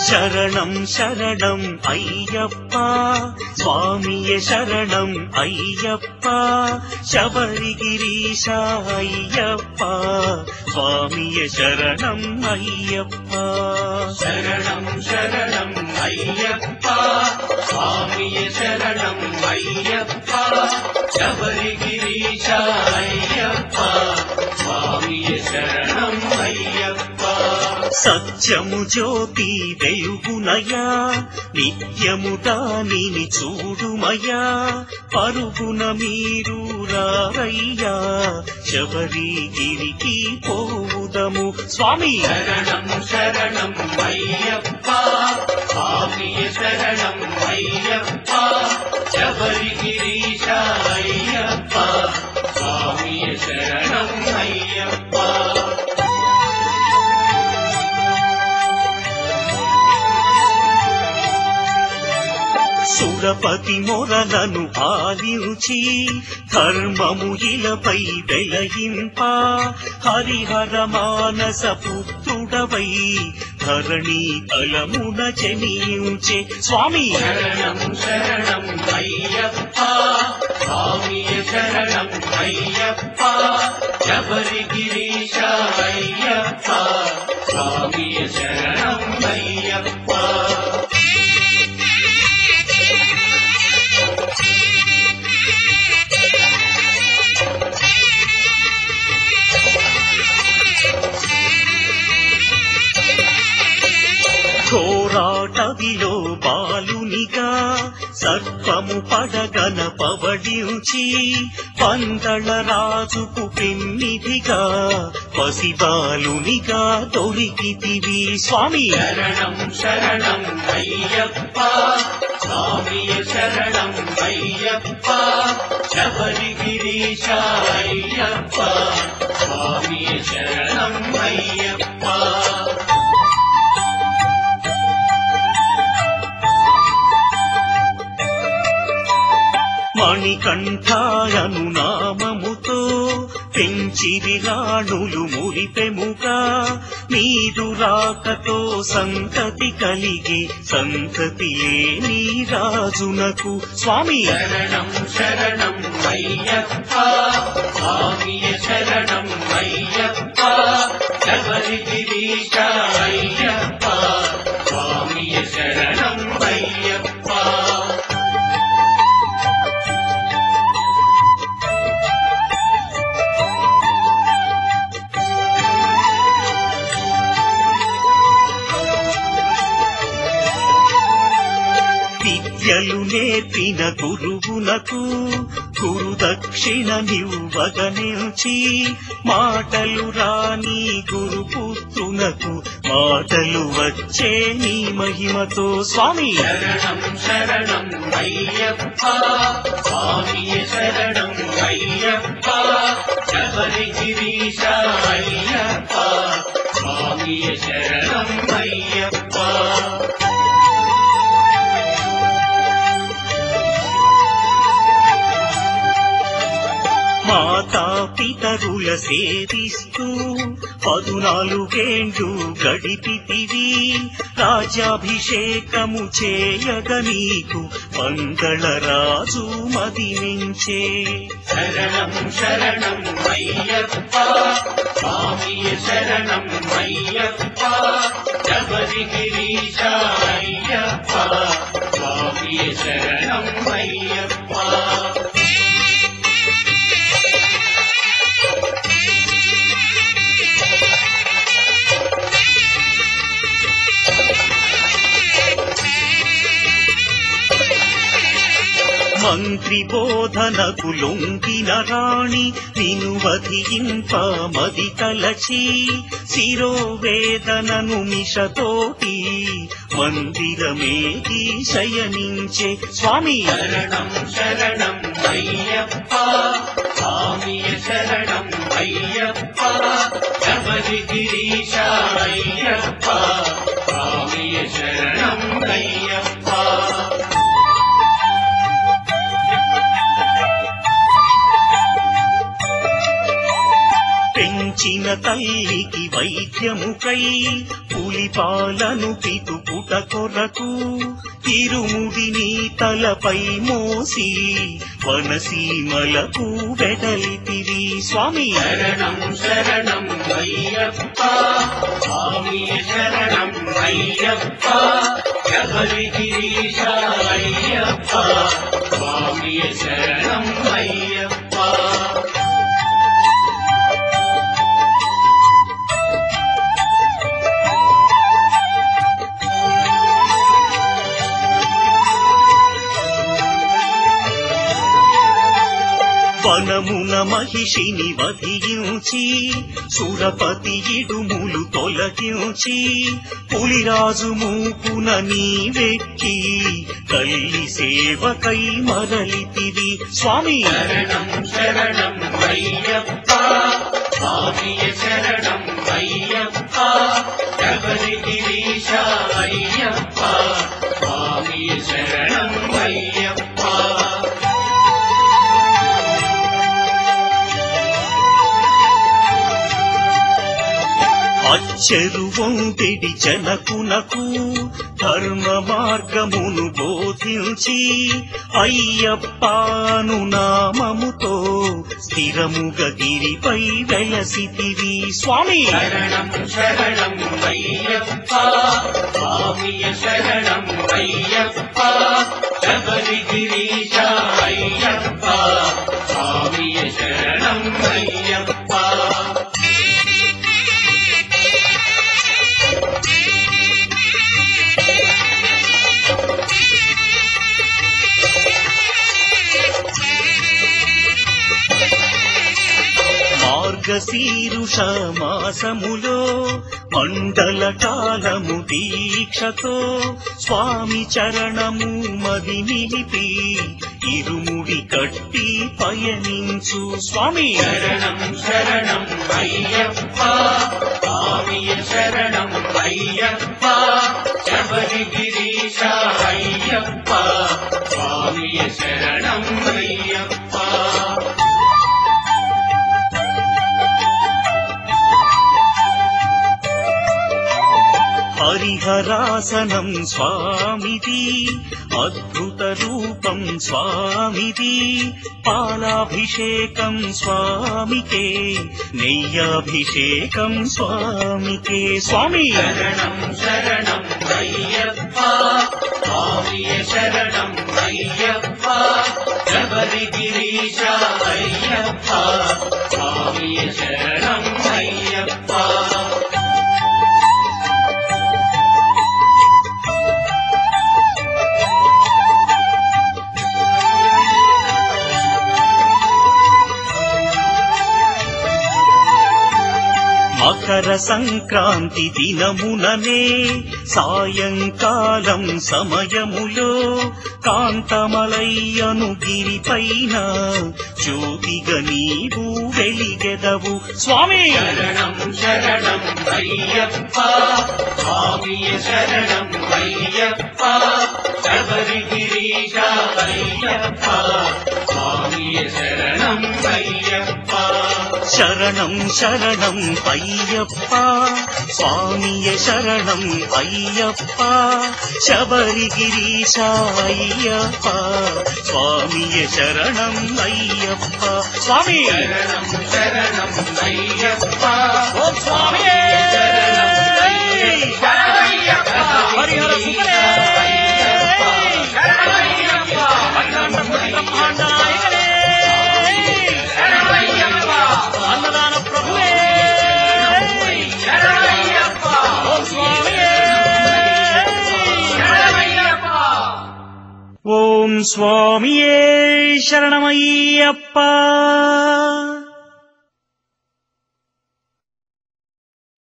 శరణం శరణం అయ్యప్ప స్వామియ శరణం అయ్యప్ప శబరిగిరీశ అయ్యప్ప స్వామియ శరణం అయ్యప్ప శరణం శరణం అయ్యప్ప స్వామియ శరణం అయ్యప్ప శబరిగిరీశ అయ్యప్ప స్వామియ శరణం అయ్యప్ప సత్యము జ్యోతి వెలుగునయా నిత్యము దానిని చూడుమయా పరుగున మీరు రారయ్యా శబరిగిరికి పోవుదము స్వామి శరణం శరణం అయ్యప్ప స్వామియ శరణం అయ్యప్ప శబరిగిరీశ అయ్యప్ప స్వామియ శరణం అయ్యప్ప సురపతి మొరలను ఆలించి ధర్మము ఇలపై వెలయింప హరిహర మానస పుత్రుడవై ధరణి తలమున జనించే స్వామి శరణం శరణం అయ్యప్ప స్వామియ శరణం అయ్యప్ప శబరిగిరీశ అయ్యప్ప స్వామియ శరణం అయ్యప్ప ఘోరాటవిలో బాలునిగా సర్పము పడగన పవడించి పందళ రాజుకు పెన్నిధిగా పసిబాలునిగా దొరికితివి స్వామి శరణం శరణం అయ్యప్ప స్వామియ శరణం అయ్యప్ప శబరిగిరీశ అయ్యప్ప స్వామియ శరణం అయ్యప్ప మణికంఠాయను నామముతో పెంచిరి రాణులు మురిపెముగా నీరు రాకతో సంతతి కలిగే సంతతి లేని రాజునకు స్వామి శరణం శరణం అయ్యప్ప స్వామియ శరణం అయ్యప్ప శబరిగిరీశ అయ్యప్ప స్వామియ శరణం అయ్యప్ప విద్యలు నేర్పిన గురువునకు గురు దక్షిణ నివ్వగనిల్చి మాటలు రాని గురుపుత్రునకు మాటలు వచ్చే నీ మహిమతో స్వామి శరణం శరణం అయ్యప్ప స్వామియ శరణం అయ్యప్ప శబరిగిరీశ అయ్యప్ప స్వామియ శరణం అయ్యప్ప మాతా పితరుల సేవిస్తూ పదునాలుగేండ్లు గడిపితివి రాజ్యాభిషేకము చేయగ నీకు మంగళరాజు మదినించే శరణం శరణం అయ్యప్ప స్వామియ శరణం అయ్యప్ప శబరిగిరీశ అయ్యప్ప స్వామియ శరణం అయ్యప్ప మంత్రి బోధనకు లొంగిన రాణి నిను వధింప మది తలచి శిరోవేదనను మిషతోటి మందిరమేది శయనించే స్వామి శరణం శరణం అయ్యప్ప స్వామియ శరణం అయ్యప్ప శబరిగిరీశ అయ్యప్ప స్వామియ శరణం అయ్యప్ప పెంచిన తల్లికి వైద్యముకై పులిపాలను పితుకుట కొరకు తిరుముడిని తలపై మోసి వనసీమలకు వెడలితిరి స్వామి శరణం శరణం అయ్యప్ప స్వామియ శరణం అయ్యప్ప శబరి గిరీశ అయ్యప్ప స్వామియ శరణం అయ్యప్ప వనమున మహిషిని వధించి సురపతి ఇడుములు తొలగించి పులిరాజు మూపున నీవెక్కి తల్లి సేవకై మరలితివి స్వామి శరణం శరణం అయ్యప్ప స్వామియ శరణం అయ్యప్ప శబరి గిరీశ అయ్యప్ప స్వామియ శరణం అయ్యప్ప అచ్చెరు వంటిడి జనకునకు ధర్మ మార్గమును బోధించి అయ్యప్పను నామముతో స్థిరముగ గిరిపై వెలసితివి స్వామి శరణం శరణం అయ్యప్ప స్వామియ శరణం అయ్యప్ప శబరి గిరీశ అయ్యప్ప స్వామియ శరణం అయ్యప్ప మార్గశీరుష మాసములో మండల కాలము దీక్షతో స్వామి చరణము మది నిలిపి ఇరుముడి కట్టి పయనించు స్వామి శరణం శరణం అయ్యప్ప స్వామియ శరణం అయ్యప్ప శబరి గిరీశ అయ్యప్ప స్వామియ శరణం అయ్యప్ప హరిహరాసనం స్వామిది అద్భుత రూపం స్వామిది పాలాభిషేకం స్వామికే నెయ్యాభిషేకం స్వామికే స్వామి శరణం శరణం అయ్యప్ప స్వామియ శరణం అయ్యప్ప శబరి గిరీశ అయ్యప్ప స్వామియ శరణం అయ్యప్ప మకర సంక్రాంతి దినముననే సాయంకాలం సమయములో కాంతమలయ్యను గిరిపైన జ్యోతిగా నీవు వెలిగెదవు స్వామి శరణం శరణం అయ్యప్ప స్వామియ శరణం అయ్యప్ప శబరి గిరీశ అయ్యప్ప స్వామియ శరణం అయ్యప్ప శరణం శరణం అయ్యప్ప స్వామియ శరణం అయ్యప్ప శబరిగిరీశ అయ్యప్ప స్వామియ శరణం అయ్యప్ప స్వామి శరణం శరణం అయ్యప్ప ఓం స్వామియే శరణయ్యప్ప హరిహర సుతనే శరణయ్యప్ప అఖండపురి బ్రహ్మాండ నాయకనే శరణయ్యప్ప అన్నదాన ప్రభువే శరణయ్యప్ప ఓం స్వామియే శరణయ్యప్ప ఓం స్వామియే శరణమయ్యప్ప